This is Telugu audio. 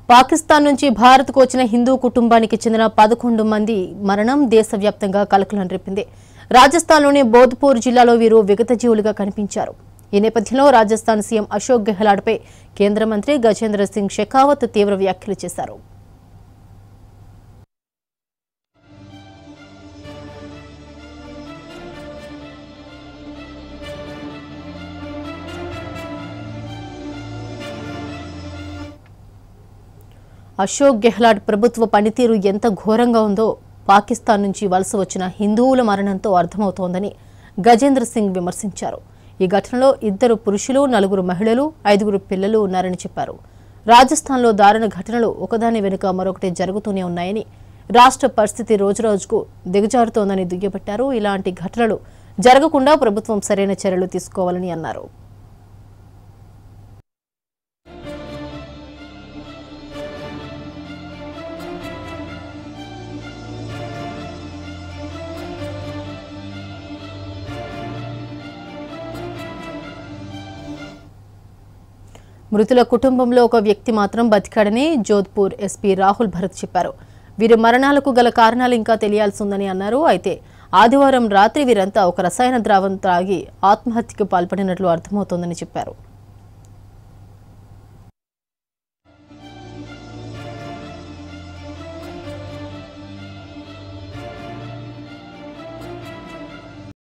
పాకిస్తాన్ నుంచి భారత్కు వచ్చిన హిందూ కుటుంబానికి చెందిన పదకొండు మంది మరణం దేశవ్యాప్తంగా కలకలం రేపింది రాజస్థాన్లోని బోధ్పూర్ జిల్లాలో వీరు విగత జీవులుగా కనిపించారు ఈ నేపథ్యంలో రాజస్థాన్ సీఎం అశోక్ గెహ్లాట్పై కేంద్ర మంత్రి గజేంద్ర సింగ్ షెకావత్ తీవ్ర వ్యాఖ్యలు చేశారు అశోక్ గెహ్లాట్ ప్రభుత్వ పనితీరు ఎంత ఘోరంగా ఉందో పాకిస్తాన్ నుంచి వలస వచ్చిన హిందువుల మరణంతో అర్థమవుతోందని గజేంద్ర సింగ్ విమర్శించారు ఈ ఘటనలో ఇద్దరు పురుషులు నలుగురు మహిళలు ఐదుగురు పిల్లలు ఉన్నారని చెప్పారు రాజస్థాన్లో దారుణ ఘటనలు ఒకదాని వెనుక మరొకటి జరుగుతూనే ఉన్నాయని రాష్ట్ర పరిస్థితి రోజురోజుకు దిగజారుతోందని దుయ్యబట్టారు ఇలాంటి ఘటనలు జరగకుండా ప్రభుత్వం సరైన చర్యలు తీసుకోవాలని అన్నారు మృతుల కుటుంబంలో ఒక వ్యక్తి మాత్రం బతికాడని జోధ్పూర్ ఎస్పీ రాహుల్ భరత్ చెప్పారు వీరి మరణాలకు గల కారణాలు ఇంకా తెలియాల్సి ఉందని అన్నారు అయితే ఆదివారం రాత్రి వీరంతా ఒక రసాయన ద్రావం త్రాగి ఆత్మహత్యకు పాల్పడినట్లు అర్థమవుతోందని చెప్పారు